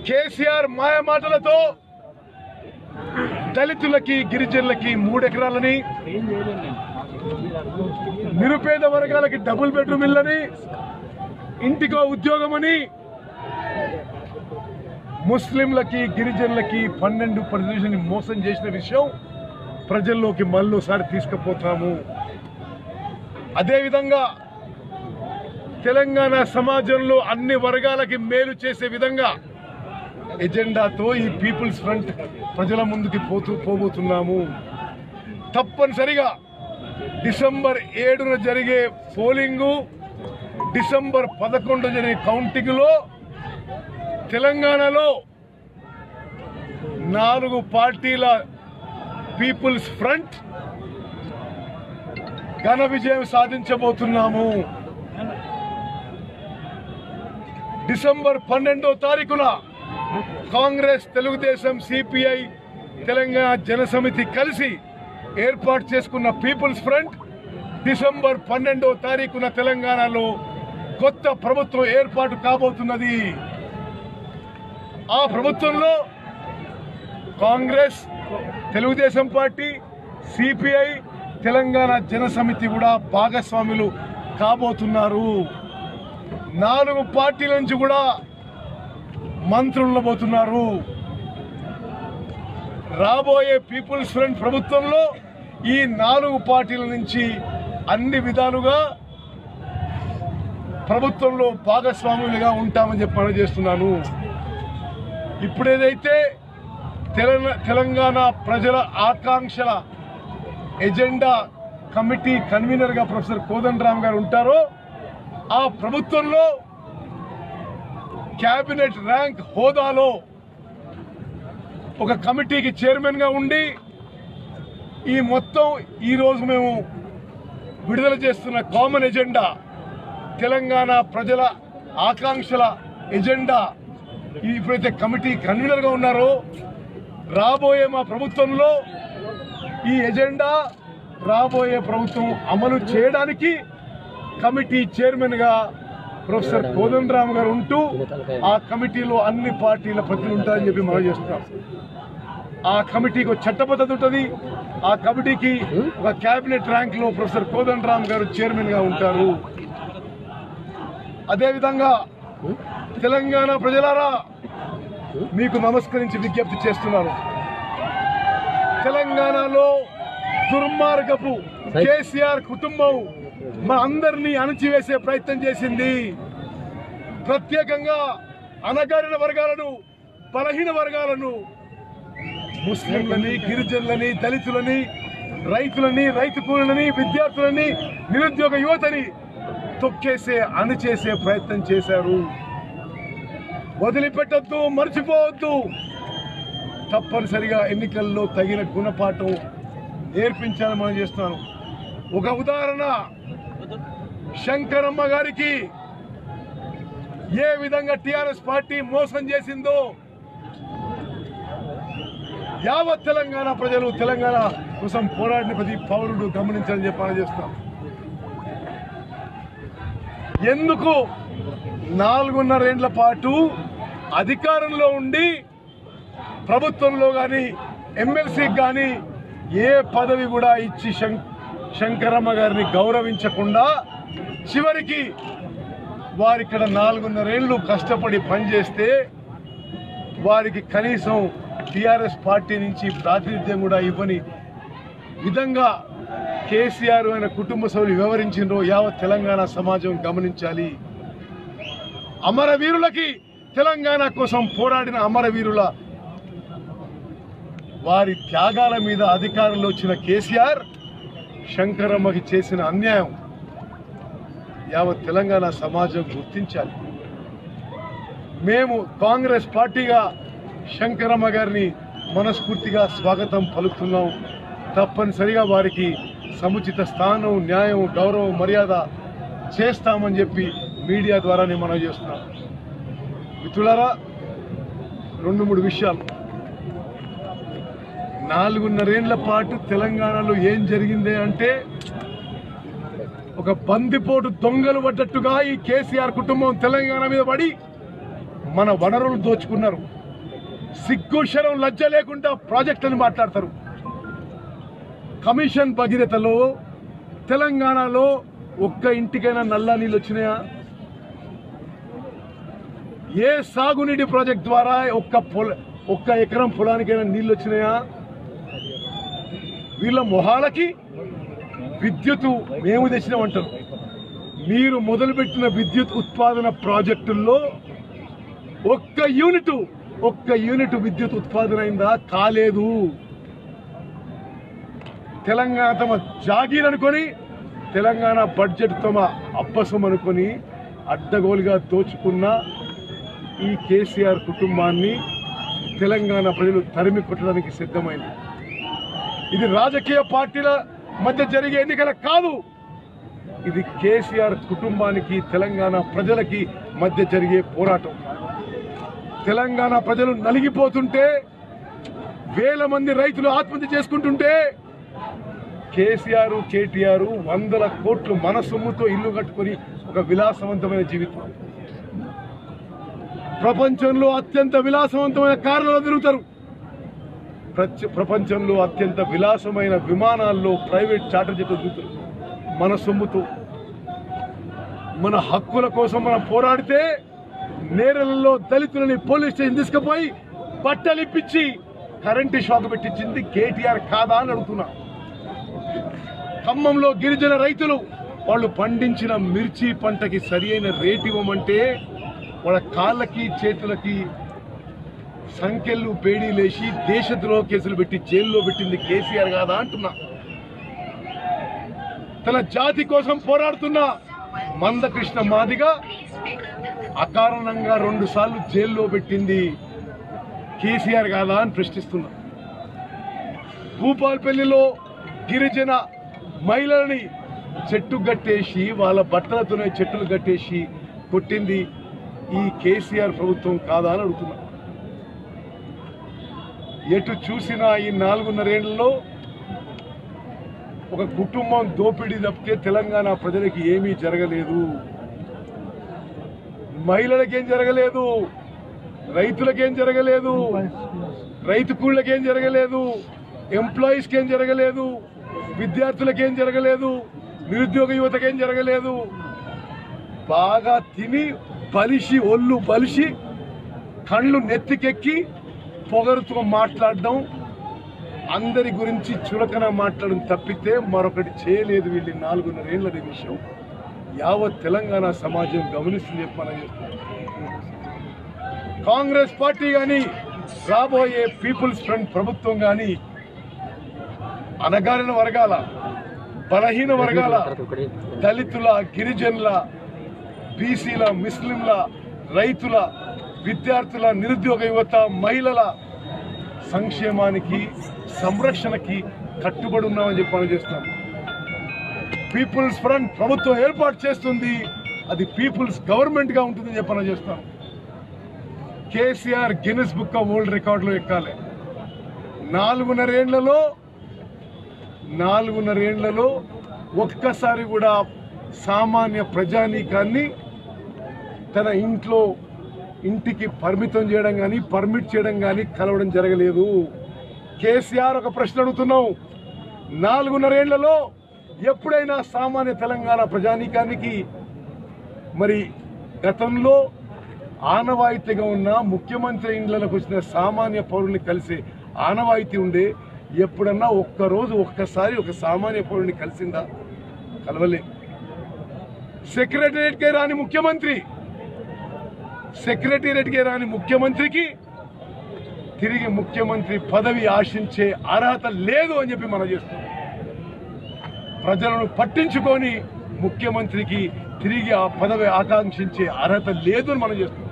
కేసీఆర్ మాయ మాటలతో దళితులకి గిరిజనులకి మూడెకరాలని నిరుపేద వర్గాలకి డబుల్ బెడ్రూమ్ ఇల్లని ఇంటికో ఉద్యోగమని ముస్లింలకి గిరిజనులకి పన్నెండు పర్సెంట్ మోసం చేసిన విషయం ప్రజల్లోకి మళ్ళోసారి తీసుకుపోతాము అదేవిధంగా తెలంగాణ సమాజంలో అన్ని వర్గాలకి మేలు చేసే విధంగా ఎజెండాతో ఈ పీపుల్స్ ఫ్రంట్ ప్రజల ముందుకి పోతూ పోబోతున్నాము తప్పనిసరిగా డిసెంబర్ ఏడున జరిగే పోలింగు డిసెంబర్ పదకొండు జరిగే కౌంటింగ్లో తెలంగాణలో నాలుగు పార్టీల పీపుల్స్ ఫ్రంట్ ఘన విజయం సాధించబోతున్నాము డిసెంబర్ పన్నెండో తారీఖున కాంగ్రెస్ తెలుగుదేశం సిపిఐ తెలంగాణ జనసమితి కలిసి ఏర్పాటు చేసుకున్న పీపుల్స్ ఫ్రంట్ డిసెంబర్ పన్నెండో తారీఖున తెలంగాణలో కొత్త ప్రభుత్వం ఏర్పాటు కాబోతున్నది ఆ ప్రభుత్వంలో Congress Telugu Desam party CPI Telangana Jana Samithi కూడా భాగస్వాములు కాబోతున్నారు నాలుగు పార్టీల నుంచి కూడా మంత్రులు ఉండబోతున్నారు రాబోయే పీపుల్స్ ఫ్రంట్ ప్రభుత్వంలో ఈ నాలుగు పార్టీల నుంచి అన్ని విధాలుగా ప్రభుత్వంలో భాగస్వాములుగా ఉంటామని చెప్పి మనం చేస్తున్నాను ఇప్పుడేదైతే తెలంగాణ తెలంగాణ ప్రజల ఆకాంక్షల ఎజెండా కమిటీ కన్వీనర్గా ప్రొఫెసర్ కోదండరామ్ గారు ఉంటారో ఆ ప్రభుత్వంలో క్యాబినెట్ ర్యాంక్ హోదాలో ఒక కమిటీకి చైర్మన్ గా ఉండి ఈ మొత్తం ఈ రోజు మేము విడుదల చేస్తున్న కామన్ ఎజెండా తెలంగాణ ప్రజల ఆకాంక్షల ఎజెండా ఈ ఇప్పుడైతే కమిటీ కన్వీనర్ గా ఉన్నారో రాబోయే మా ప్రభుత్వంలో ఈ ఎజెండా రాబోయే ప్రభుత్వం అమలు చేయడానికి కమిటీ చైర్మన్ గా ప్రొఫెసర్ కోదండరామ్ గారు ఉంటూ ఆ కమిటీలో అన్ని పార్టీల ప్రతినిధులు ఉంటారని చెప్పి మనం చేస్తున్నాం ఆ కమిటీకి ఒక చట్టబద్ధత ఉంటుంది ఆ కమిటీకి ఒక కేబినెట్ ర్యాంక్ లో ప్రొఫెసర్ కోదండరామ్ గారు చైర్మన్ గా ఉంటారు అదేవిధంగా తెలంగాణ ప్రజలారా మీకు నమస్కరించి విజ్ఞప్తి చేస్తున్నారు తెలంగాణలో దుర్మార్గపు కేసీఆర్ కుటుంబం మా అందరినీ అణచివేసే ప్రయత్నం చేసింది ప్రత్యేకంగా అనగారిన వర్గాలను బలహీన వర్గాలను ముస్లింలని గిరిజనులని దళితులని రైతులని రైతు కూలీలని విద్యార్థులని నిరుద్యోగ యువతని తొక్కేసే అణిచేసే ప్రయత్నం చేశారు వదిలిపెట్టద్దు మర్చిపోవద్దు తప్పనిసరిగా ఎన్నికల్లో తగిన గుణపాఠం నేర్పించాలని మనం చేస్తున్నాను ఒక ఉదాహరణ శంకరమ్మ గారికి ఏ విధంగా టిఆర్ఎస్ పార్టీ మోసం చేసిందో యావత్ తెలంగాణ ప్రజలు తెలంగాణ కోసం పోరాడిన ప్రతి పౌరుడు గమనించాలని చెప్పాలని చేస్తున్నాం ఎందుకు నాలుగున్నరేండ్ల పాటు అధికారంలో ఉండి ప్రభుత్వంలో కానీ ఎమ్మెల్సీకి కానీ ఏ పదవి కూడా ఇచ్చి శం- శంకరమ్మ గారిని గౌరవించకుండా చివరికి వారు ఇక్కడ నాలుగున్నరేళ్లు కష్టపడి పనిచేస్తే వారికి కనీసం టిఆర్ఎస్ పార్టీ నుంచి ప్రాతినిధ్యం కూడా ఇవ్వని విధంగా కేసీఆర్ ఆయన కుటుంబ సభ్యులు వివరించిండ్రో యావత్ తెలంగాణ సమాజం గమనించాలి అమరవీరులకి తెలంగాణ కోసం పోరాడిన అమరవీరుల వారి త్యాగాల మీద అధికారంలో వచ్చిన కేసీఆర్ శంకరమ్మకి చేసిన అన్యాయం యావత్ తెలంగాణ సమాజం గుర్తించాలి మేము కాంగ్రెస్ పార్టీగా శంకరమ్మ గారిని మనస్ఫూర్తిగా స్వాగతం పలుకుతున్నాం తప్పనిసరిగా వారికి సముచిత స్థానం న్యాయం గౌరవం మర్యాద చేస్తామని చెప్పి మీడియా ద్వారానే మనం చేస్తున్నాం మిత్రులారా రెండు మూడు విషయాలు నాలుగున్నరేండ్ల పాటు తెలంగాణలో ఏం జరిగింది అంటే ఒక బందిపోటు దొంగలు పడ్డట్టుగా ఈ కేసీఆర్ కుటుంబం తెలంగాణ మీద పడి మన వనరులు దోచుకున్నారు సిగ్గు శరం లజ్జ లేకుండా ప్రాజెక్టులను మాట్లాడతారు కమిషన్ భగీరథలో తెలంగాణలో ఒక్క ఇంటికైనా నల్లా నీళ్ళు వచ్చినాయా ఏ సాగునీటి ప్రాజెక్ట్ ద్వారా ఒక్క పొల ఒక్క ఎకరం పొలానికైనా నీళ్ళు వచ్చినాయా వీళ్ళ మొహాలకి విద్యుత్ మేము తెచ్చినామంటారు మీరు మొదలుపెట్టిన విద్యుత్ ఉత్పాదన ప్రాజెక్టుల్లో ఒక్క యూనిట్ ఒక్క యూనిట్ విద్యుత్ ఉత్పాదన అయిందా కాలేదు తెలంగాణ తమ జాగీర్ అనుకొని తెలంగాణ బడ్జెట్ తమ అబ్బసం అనుకొని అడ్డగోలుగా దోచుకున్న ఈ కేసీఆర్ కుటుంబాన్ని తెలంగాణ ప్రజలు తరిమి కొట్టడానికి సిద్ధమైంది ఇది రాజకీయ పార్టీల మధ్య జరిగే ఎన్నికల కాదు ఇది కేసీఆర్ కుటుంబానికి తెలంగాణ ప్రజలకి మధ్య జరిగే పోరాటం తెలంగాణ ప్రజలు నలిగిపోతుంటే వేల మంది రైతులు ఆత్మహత్య చేసుకుంటుంటే కేసీఆర్ కేటీఆర్ వందల కోట్లు మన సొమ్ముతో ఇల్లు కట్టుకొని ఒక విలాసవంతమైన జీవితం ప్రపంచంలో అత్యంత విలాసవంతమైన కార్లలో తిరుగుతారు ప్రచ- ప్రపంచంలో అత్యంత విలాసమైన విమానాల్లో ప్రైవేట్ చార్టర్ జట్లు తిరుగుతారు మన సొమ్ముతో మన హక్కుల కోసం మనం పోరాడితే నేరలలో దళితులని పోలీస్ స్టేషన్ తీసుకుపోయి బట్టలిప్పించి కరెంటు షాక్ పెట్టించింది కేటీఆర్ కాదా అని అడుగుతున్నా ఖమ్మంలో గిరిజన రైతులు వాళ్ళు పండించిన మిర్చి పంటకి సరి అయిన రేటు ఇవ్వమంటే వాళ్ళ కాళ్ళకి చేతులకి సంఖ్యలు బేడీలేసి దేశద్రోహ కేసులు పెట్టి జైల్లో పెట్టింది కేసీఆర్ కాదా అంటున్నా తన జాతి కోసం పోరాడుతున్న మందకృష్ణ మాదిగా అకారణంగా రెండు సార్లు జైల్లో పెట్టింది కేసీఆర్ కాదా అని ప్రశ్నిస్తున్నా భూపాల్పల్లిలో గిరిజన మహిళలని చెట్టు గట్టేసి వాళ్ళ బట్టలతోనే చెట్టులు కట్టేసి కొట్టింది ఈ కేసీఆర్ ప్రభుత్వం కాదా అని అడుగుతున్నా ఎటు చూసినా ఈ నాలుగున్నరేళ్లలో ఒక కుటుంబం దోపిడీ తప్పితే తెలంగాణ ప్రజలకి ఏమీ జరగలేదు మహిళలకేం జరగలేదు రైతులకేం జరగలేదు రైతు కూళ్ళకేం జరగలేదు ఎంప్లాయీస్కి ఏం జరగలేదు విద్యార్థులకేం జరగలేదు నిరుద్యోగ యువతకేం జరగలేదు బాగా తిని బలిసి ఒళ్ళు బలిసి కళ్ళు నెత్తికెక్కి పొగరుతో మాట్లాడడం అందరి గురించి చులకన మాట్లాడడం తప్పితే మరొకటి చేయలేదు వీళ్ళు ఈ నాలుగున్నరేళ్ల విషయం యావత్ తెలంగాణ సమాజం గమనిస్తుంది చెప్పి మనం చెప్తున్నాం కాంగ్రెస్ పార్టీ కానీ రాబోయే పీపుల్స్ ఫ్రంట్ ప్రభుత్వం కానీ అనగారిన వర్గాల బలహీన వర్గాల దళితుల గిరిజనుల బీసీల ముస్లింల రైతుల విద్యార్థుల నిరుద్యోగ యువత మహిళల సంక్షేమానికి సంరక్షణకి కట్టుబడి ఉన్నామని చెప్పి మనం చేస్తున్నాం పీపుల్స్ ఫ్రంట్ ప్రభుత్వం ఏర్పాటు చేస్తుంది అది పీపుల్స్ గవర్నమెంట్ గా ఉంటుందని చెప్పి మనం చేస్తాం KCR Guinness book of world రికార్డులో ఎక్కాలి నాలుగున్నరేళ్లలో నాలుగున్నరేళ్లలో ఒక్కసారి కూడా సామాన్య ప్రజానీకాన్ని తన ఇంట్లో ఇంటికి పరిమితం చేయడం కానీ పర్మిట్ చేయడం కానీ కలవడం జరగలేదు కేసీఆర్ ఒక ప్రశ్న అడుగుతున్నాం నాలుగున్నరేళ్లలో ఎప్పుడైనా సామాన్య తెలంగాణ ప్రజానీకానికి మరి గతంలో ఆనవాయితీగా ఉన్న ముఖ్యమంత్రి ఇండ్లకు వచ్చిన సామాన్య పౌరుల్ని కలిసే ఆనవాయితీ ఉండే ఎప్పుడన్నా ఒక్కరోజు ఒక్కసారి ఒక సామాన్య పౌరుని కలిసిందా కలవలే సెక్రటరియట్కే రాని ముఖ్యమంత్రి సెక్రటేరియట్కే రాని ముఖ్యమంత్రికి తిరిగి ముఖ్యమంత్రి పదవి ఆశించే అర్హత లేదు అని చెప్పి మనం చేస్తున్నాం ప్రజలను పట్టించుకొని ముఖ్యమంత్రికి తిరిగి ఆ పదవి ఆకాంక్షించే అర్హత లేదు అని మనం చేస్తున్నాం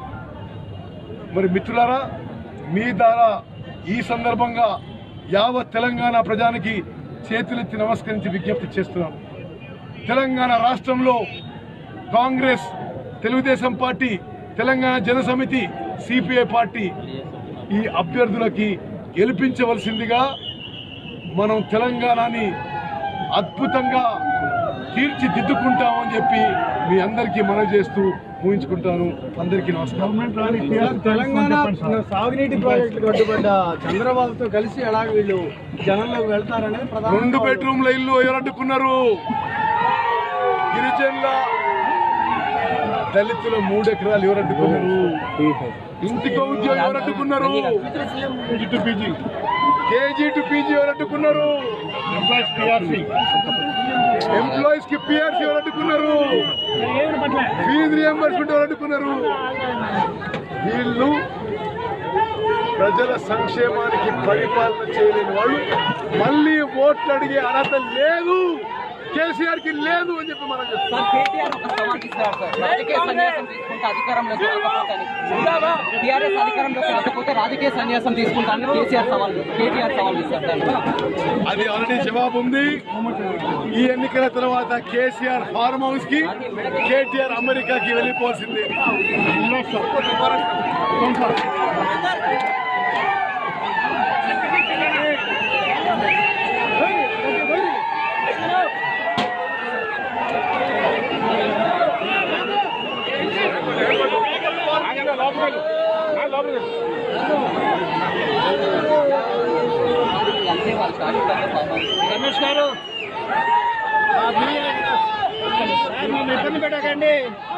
మరి మిత్రులారా మీ ద్వారా ఈ సందర్భంగా యావత్ తెలంగాణ ప్రజానికి చేతులెత్తి నమస్కరించి విజ్ఞప్తి చేస్తున్నాం తెలంగాణ రాష్ట్రంలో Congress Telugu Desam party Telangana Jana Samithi CPI party ఈ అభ్యర్థులకి గెలిపించవలసిందిగా మనం తెలంగాణని అద్భుతంగా తీర్చిదిద్దుకుంటామని చెప్పి మీ అందరికీ మనవి చేస్తూ ఊహించుకుంటాను అందరికీ నమస్కారం తెలంగాణ సాగునీటి ప్రాజెక్టులు కట్టుబడ్డ చంద్రబాబుతో కలిసి ఎలాగ వీళ్ళు జనంలోకి వెళ్తారనేది ప్రధాన రెండు బెడ్రూమ్ల ఇల్లు ఎవరు అడ్డుకున్నారు గిరిజనుల దళితుల మూడు ఎకరాలు ఎవరు అడ్డుకున్నారు ఇంటికో ఉద్యోగం ఎవరు అడ్డుకున్నారు కేజీ టు పీజీ ఎవరు అడ్డుకున్నారు ఎంప్లాయీస్ కి పిఆర్సీ ఎవరు అడ్డుకున్నారు ఫీజు రియంబర్స్మెంట్ ఎవరు అడ్డుకున్నారు వీళ్ళు ప్రజల సంక్షేమానికి పరిపాలన చేయలేని వాళ్ళు మళ్ళీ ఓట్లు అడిగే అర్హత లేదు కేసీఆర్ కి లేదు అని చెప్పి మనం చెప్తాం సార్ కేటీఆర్ ఒక సవాల్ ఇస్తారు సార్ రాజకీయ సన్యాసం తీసుకుంటే అధికారంలోకి రాకపోతే టీఆర్ఎస్ అధికారంలోకి రాకపోతే రాజకీయ సన్యాసం తీసుకుంటానని కేసీఆర్ సవాల్ కేటీఆర్ సవాల్ ఇస్తారు దాన్ని అది ఆల్రెడీ జవాబు ఉంది ఈ ఎన్నికల తర్వాత కేసీఆర్ ఫార్మ్ హౌస్ కి కేటీఆర్ అమెరికాకి వెళ్ళిపోవాల్సింది అంతే వాళ్ళు శాశ్వతంగా ఫామ్ రమేష్ గారు ఇబ్బంది పెట్టకండి